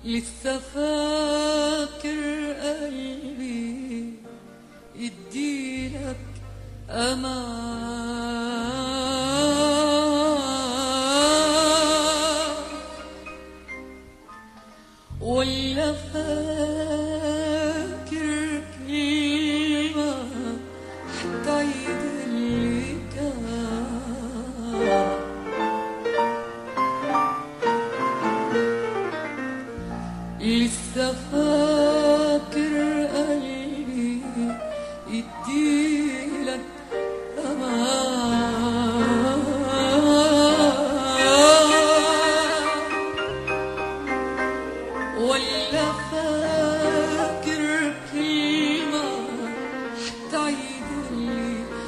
لسه فاكر قلبي يديلك أمان ولا فاكر كلمة تعيد اللي كان لسه فاكر قلبي يديلك أمان ولا فاكر كلمة تعيد لي